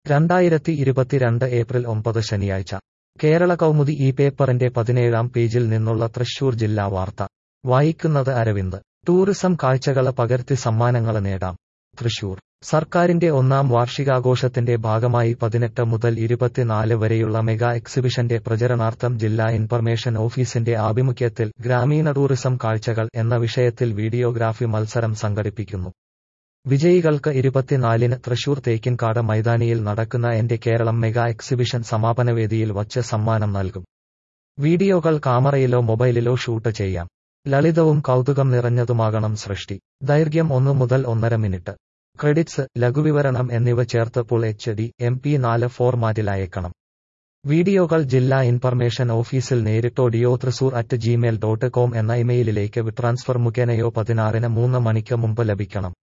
രണ്ടായിരത്തി ഇരുപത്തിരണ്ട് ഏപ്രിൽ ഒമ്പത് ശനിയാഴ്ച കേരള കൗമുദി ഈ പേപ്പറിന്റെ പതിനേഴാം പേജിൽ നിന്നുള്ള തൃശൂർ ജില്ലാ വാർത്ത വായിക്കുന്നത് അരവിന്ദ് ടൂറിസം കാഴ്ചകള് പകർത്തി സമ്മാനങ്ങള് നേടാം തൃശൂർ സർക്കാരിന്റെ ഒന്നാം വാർഷികാഘോഷത്തിന്റെ ഭാഗമായി പതിനെട്ട് മുതൽ ഇരുപത്തിനാല് വരെയുള്ള മെഗാ എക്സിബിഷന്റെ പ്രചരണാർത്ഥം ജില്ലാ ഇൻഫർമേഷൻ ഓഫീസിന്റെ ആഭിമുഖ്യത്തിൽ ഗ്രാമീണ ടൂറിസം കാഴ്ചകൾ എന്ന വിഷയത്തിൽ വീഡിയോഗ്രാഫി മത്സരം സംഘടിപ്പിക്കുന്നു വിജയികൾക്ക് ഇരുപത്തിനാലിന് തൃശൂർ തേക്കിൻകാട് മൈതാനിയിൽ നടക്കുന്ന എന്റെ കേരളം മെഗാ എക്സിബിഷൻ സമാപനവേദിയിൽ വച്ച് സമ്മാനം നൽകും വീഡിയോകൾ കാമറയിലോ മൊബൈലിലോ ഷൂട്ട് ചെയ്യാം ലളിതവും കൗതുകം നിറഞ്ഞതുമാകണം സൃഷ്ടി ദൈർഘ്യം ഒന്ന് മുതൽ ഒന്നര മിനിറ്റ് ക്രെഡിറ്റ്സ് ലഘുവിവരണം എന്നിവ ചേർത്ത് full H D M P നാല് ഫോർമാറ്റിൽ അയക്കണം വീഡിയോകൾ ജില്ലാ ഇൻഫർമേഷൻ ഓഫീസിൽ നേരിട്ടോ dio Thrissur at Gmail dot com എന്ന ഇമെയിലിലേക്ക് ട്രാൻസ്ഫർ മുഖേനയോ പതിനാറിന് മൂന്ന് മണിക്ക് മുമ്പ് ലഭിക്കണം